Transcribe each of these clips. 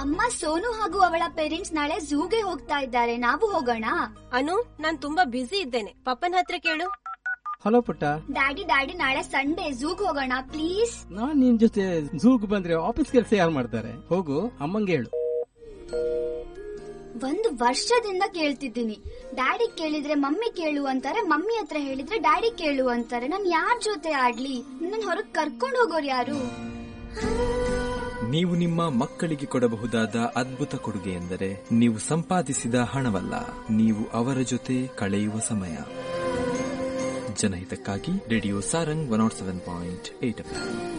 ಅಮ್ಮ ಸೋನು ಹಾಗೂ ಅವಳ ಪೇರೆಂಟ್ಸ್ ನಾಳೆ ಝೂಗೆ ಹೋಗ್ತಾ ಇದ್ದಾರೆ ನಾವು ಹೋಗೋಣ ಅನು ನಾನ್ ತುಂಬಾ ಬ್ಯುಸಿ ಇದ್ದೇನೆ ಪಪ್ಪನ ಹತ್ರ ಕೇಳು ಹಲೋ ಪುಟ್ಟ ಡ್ಯಾಡಿ ಡ್ಯಾಡಿ ನಾಳೆ ಸಂಡೇ ಝೂಗ್ ಹೋಗೋಣ ಪ್ಲೀಸ್ ನಾನ್ ನಿನ್ ಜೊತೆ ಝೂಗ್ ಬಂದ್ರೆ ಆಫೀಸ್ ಕೆಲಸ ಯಾರು ಮಾಡ್ತಾರೆ ಹೋಗು ಅಮ್ಮಂಗೆ ಹೇಳು ಒಂದು ವರ್ಷದಿಂದ ಕೇಳ್ತಿದ್ದೀನಿ ಡ್ಯಾಡಿ ಕೇಳಿದ್ರೆ ಮಮ್ಮಿ ಕೇಳು ಅಂತಾರೆ ಮಮ್ಮಿ ಹತ್ರ ಹೇಳಿದ್ರೆ ಡ್ಯಾಡಿ ಕೇಳು ಅಂತಾರೆ ನಾನ್ ಯಾರ್ ಜೊತೆ ಆಡ್ಲಿ ನನ್ ಹೊರಗ್ ಕರ್ಕೊಂಡ್ ಹೋಗೋರು ಯಾರು ನೀವು ನಿಮ್ಮ ಮಕ್ಕಳಿಗೆ ಕೊಡಬಹುದಾದ ಅದ್ಭುತ ಕೊಡುಗೆ ಎಂದರೆ ನೀವು ಸಂಪಾದಿಸಿದ ಹಣವಲ್ಲ ನೀವು ಅವರ ಜೊತೆ ಕಳೆಯುವ ಸಮಯ ಜನಹಿತಕ್ಕಾಗಿ radio Sarang one naught seven point eight F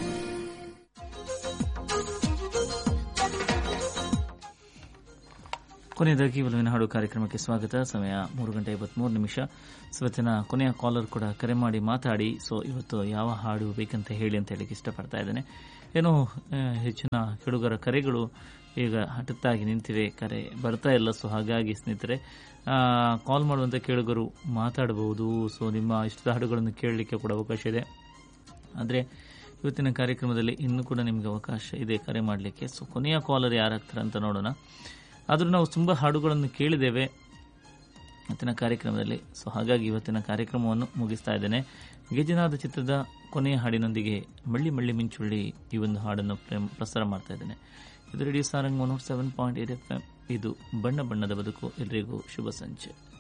ಕೊನೆಯದಾಗಿ ಒಲವಿನ ಹಾಡು ಕಾರ್ಯಕ್ರಮಕ್ಕೆ ಸ್ವಾಗತ ಸಮಯ ಮೂರು ಗಂಟೆ ಐವತ್ಮೂರು ನಿಮಿಷ ಇವತ್ತಿನ ಕೊನೆಯ ಕಾಲರ್ ಕೂಡ ಕರೆ ಮಾಡಿ ಮಾತಾಡಿ ಸೊ ಇವತ್ತು ಯಾವ ಹಾಡು ಬೇಕಂತ ಹೇಳಿ ಅಂತ ಹೇಳಿಕ್ಕೆ ಇಷ್ಟಪಡ್ತಾ ಇದ್ದೇನೆ ಏನೋ ಆ, ಹೆಚ್ಚಿನ ಕೆಡುಗರ ಕರೆಗಳು ಈಗ ಹಠತ್ತಾಗಿ ನಿಂತಿವೆ ಕರೆ ಬರ್ತಾ ಇಲ್ಲ ಸೊ ಹಾಗಾಗಿ ಸ್ನೇಹಿತರೆ ಕಾಲ್ ಮಾಡುವಂಥ ಕೇಳುಗರು ಮಾತಾಡಬಹುದು ಸೊ ನಿಮ್ಮ ಇಷ್ಟದ ಹಾಡುಗಳನ್ನು ಕೇಳಲಿಕ್ಕೆ ಕೂಡ ಅವಕಾಶ ಇದೆ ಆದರೆ ಇವತ್ತಿನ ಕಾರ್ಯಕ್ರಮದಲ್ಲಿ ಇನ್ನೂ ಕೂಡ ನಿಮಗೆ ಅವಕಾಶ ಇದೆ ಕರೆ ಮಾಡಲಿಕ್ಕೆ ಸೊ ಕೊನೆಯ ಕಾಲರ್ ಯಾರಾಗ್ತಾರೆ ಅಂತ ನೋಡೋಣ ಆದರೂ ನಾವು ತುಂಬ ಹಾಡುಗಳನ್ನು ಕೇಳಿದ್ದೇವೆ ಇವತ್ತಿನ ಕಾರ್ಯಕ್ರಮದಲ್ಲಿ ಸೊ ಹಾಗಾಗಿ ಇವತ್ತಿನ ಕಾರ್ಯಕ್ರಮವನ್ನು ಮುಗಿಸ್ತಾ ಇದ್ದೇನೆ ಗೆಜಿನಾದ ಚಿತ್ರದ ಕೊನೆಯ ಹಾಡಿನೊಂದಿಗೆ ಮಳ್ಳಿ ಮಳ್ಳಿ ಮಿಂಚುಳ್ಳಿ ಈ ಒಂದು ಹಾಡನ್ನು ಪ್ರೇಮ್- ಪ್ರಸಾರ ಮಾಡ್ತಾ ಇದ್ದೇನೆ ಇದು radio Sarang one seven point eight F M ಇದು ಬಣ್ಣ ಬಣ್ಣದ ಬದುಕು ಎಲ್ರಿಗೂ ಶುಭ ಸಂಜೆ